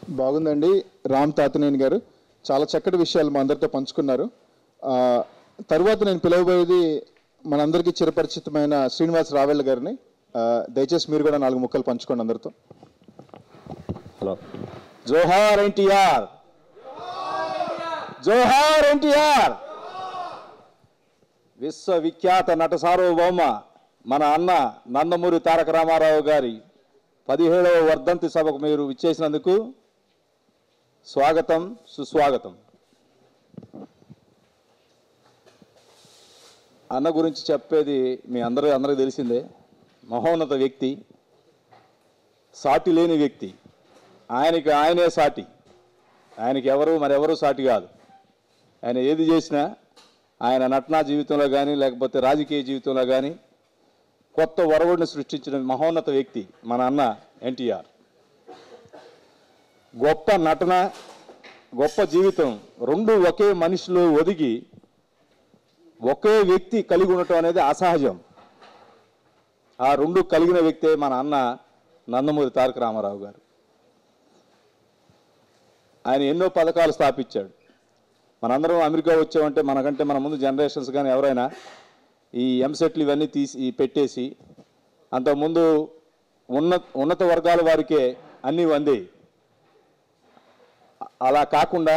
బాగుందండి రామ్ తాతనేని గారు చాలా చక్కటి విషయాలు మా అందరితో పంచుకున్నారు ఆ, తరువాత నేను పిలవబోయేది మనందరికీ చిరపరిచితమైన శ్రీనివాస్ రావెళ్ళ గారిని ఆ, దయచేసి మీరు కూడా నాలుగు ముక్కలు పంచుకోండి అందరితో హలో జోహార్ ఎన్టీఆర్ జోహార్ ఎన్టీఆర్ విశ్వవిఖ్యాత నట సార్వభౌమ మన అన్న నందమూరి తారక రామారావు గారి పదిహేడవ వర్ధంతి సభకు మీరు విచ్చేసినందుకు స్వాగతం సుస్వాగతం అన్న గురించి చెప్పేది మీ అందరూ అందరికీ తెలిసిందే మహోన్నత వ్యక్తి సాటి లేని వ్యక్తి ఆయనకి ఆయనే సాటి ఆయనకి ఎవరు మరెవరు సాటి కాదు ఆయన ఏది చేసినా ఆయన నటనా జీవితంలో కానీ లేకపోతే రాజకీయ జీవితంలో కానీ కొత్త వరవడిని సృష్టించిన మహోన్నత వ్యక్తి మన అన్న ఎన్టీఆర్ గొప్ప నటన గొప్ప జీవితం రెండు ఒకే మనిషిలో ఒదిగి ఒకే వ్యక్తి కలిగి ఉండటం అనేది అసహజం ఆ రెండు కలిగిన వ్యక్తే మన అన్న నందమూరి తారక రామారావు గారు ఆయన ఎన్నో పథకాలు స్థాపించాడు మనందరం అమెరికా వచ్చామంటే మనకంటే మన ముందు జనరేషన్స్ కానీ ఎవరైనా ఈ ఎంసెట్లు ఇవన్నీ తీసి ఈ పెట్టేసి అంతకుముందు ఉన్న ఉన్నత వర్గాల వారికే అన్నీ వంది అలా కాకుండా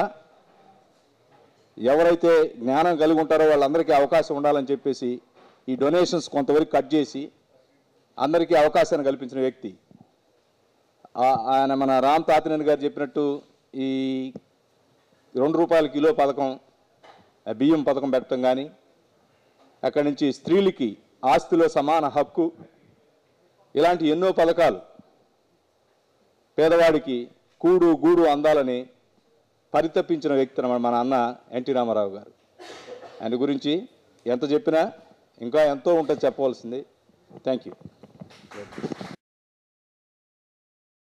ఎవరైతే జ్ఞానం కలిగి ఉంటారో వాళ్ళందరికీ అవకాశం ఉండాలని చెప్పేసి ఈ డొనేషన్స్ కొంతవరకు కట్ చేసి అందరికీ అవకాశాన్ని కల్పించిన వ్యక్తి ఆ- ఆయన మన రామ్ తాతినేని గారు చెప్పినట్టు ఈ రెండు రూపాయల కిలో పథకం ఆ బియ్యం పథకం పెట్టడం కానీ అక్కడి నుంచి స్త్రీలకి ఆస్తిలో సమాన హక్కు ఇలాంటి ఎన్నో పథకాలు పేదవాడికి కూడు గూడు అందాలని పరితపించిన వ్యక్తి అన్నమాట మన అన్న ఎన్టీ రామారావు గారు ఆయన గురించి ఎంత చెప్పినా ఇంకా ఎంతో ఉంటుంది చెప్పవలసింది థ్యాంక్ యూ